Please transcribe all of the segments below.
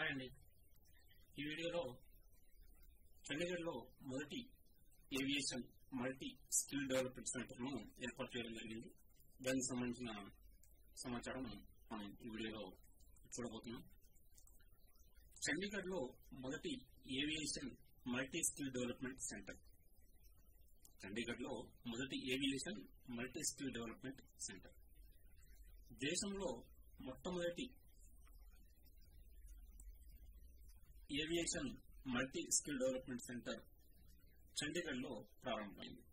hi అండి ఈ వీడియోలో చండీగఢ్లో మొదటి ఏవియేషన్ మల్టీ స్కిల్ డెవలప్మెంట్ సెంటర్ను ఏర్పాటు చేయడం జరిగింది దానికి సంబంధించిన సమాచారం మనం ఈ వీడియోలో చూడబోతున్నాం చండీగఢ్లో మొదటి aviation multi skill development centre చండీగఢ్లో మొదటి aviation multi skill development centre దేశంలో మొట్టమొదటి aviation multi skill development centre చండీగఢ్లో ప్రారంభమైంది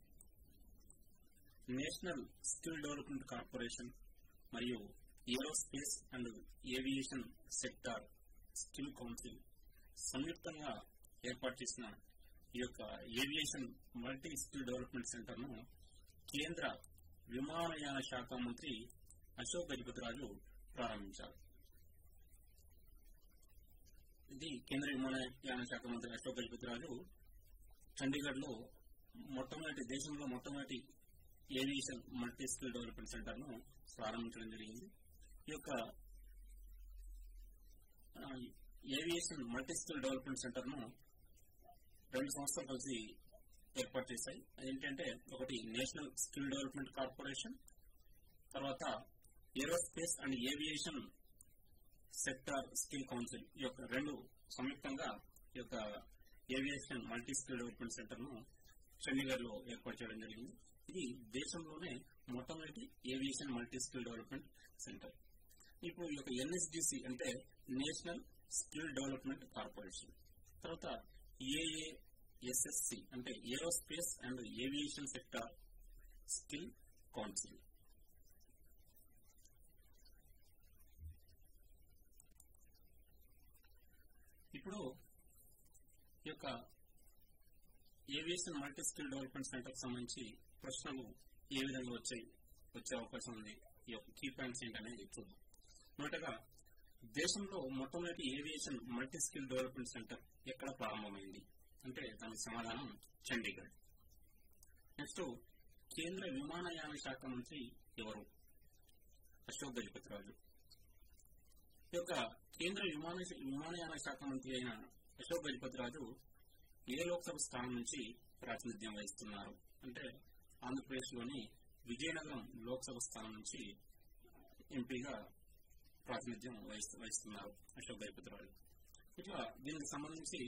నేషనల్ స్కిల్ డెవలప్మెంట్ కార్పొరేషన్ మరియు aerospace and aviation sector skill council సంయుక్తంగా ఏర్పాటు చేసిన ఈ యొక్క aviation multi skill development centre ను కేంద్ర విమానయాన శాఖ మంత్రి అశోక్ గజపతిరాజు ప్రారంభించారు ఇది కేంద్ర విమానయాన శాఖ మంత్రి అశోక్ గజపతిరాజు చండీగఢ్ లో మొట్టమొదటి దేశంలో మొట్టమొదటి aviation multi skill development centre ను ప్రారంభించడం జరిగింది ఈ యొక్క ఆ, aviation multi skill development centre ను రెండు సంస్థలు కలిసి ఏర్పాటు చేశాయి అదేంటంటే ఒకటి నేషనల్ స్కిల్ డెవలప్మెంట్ కార్పొరేషన్ తర్వాత aerospace and aviation sector skill council ఈ యొక్క రెండు సంయుక్తంగా ఈ యొక్క aviation multi skill development centre ను చండీగఢ్ లో ఏర్పాటు చేయడం జరిగింది ఇది దేశంలోనే మొట్టమొదటి aviation multi skill development centre ఇప్పుడు ఈ యొక్క ఎన్ఎస్డిసి అంటే నేషనల్ స్కిల్ డెవలప్మెంట్ కార్పొరేషన్ తర్వాత ఏఏఎస్ఎస్సి అంటే aerospace and aviation sector skill council ఇప్పుడు ఈ యొక్క aviation multi skill development centre సంబంధించి ప్రశ్నలు ఏ విధంగా వచ్చాయి వచ్చే అవకాశం ఉంది ఈ యొక్క కీ పాయింట్స్ ఏంటనేది చూద్దాం మొదటగా దేశంలో మొట్టమొదటి aviation multi skill development centre ఎక్కడ ప్రారంభమైంది అంటే దానికి సమాధానం చండీగఢ్ నెక్స్ట్ కేంద్ర విమానయాన శాఖ మంత్రి ఎవరు అశోక్ గజపతిరాజు ఈ యొక్క కేంద్ర విమాన విమానయాన శాఖ మంత్రి అయిన అశోక్ గజపతిరాజు ఏ లోక్సభ స్థానం నుంచి ప్రాతినిధ్యం వహిస్తున్నారు అంటే ఆంధ్రప్రదేశ్ లోని విజయనగరం లోక్సభ స్థానం నుంచి ఎంపీగా ప్రాతినిధ్యం వహిస్తు వహిస్తున్నారు అశోక్ గజపతిరాజు ఇట్లా దీనికి సంబంధించి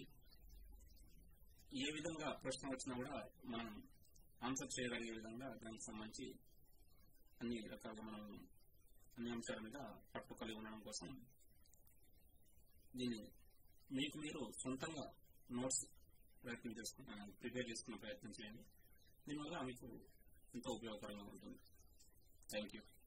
ఏ విధంగా ప్రశ్న వచ్చినా కూడా మనం ఆన్సర్ చేయగలిగే విధంగా దానికి సంబంధించి అన్ని రకాలుగా మనం అన్ని అంశాల మీద పట్టు కలిగి ఉండడం కోసం దీన్ని మీకు మీరు సొంతంగా నోట్స్ ప్రయత్నం చేసుకున్న ప్రిపేర్ చేసుకున్న ప్రయత్నం చేయండి దీనివల్ల మీకు ఎంతో ఉపయోగకరంగా ఉంటుంది థ్యాంక్ యూ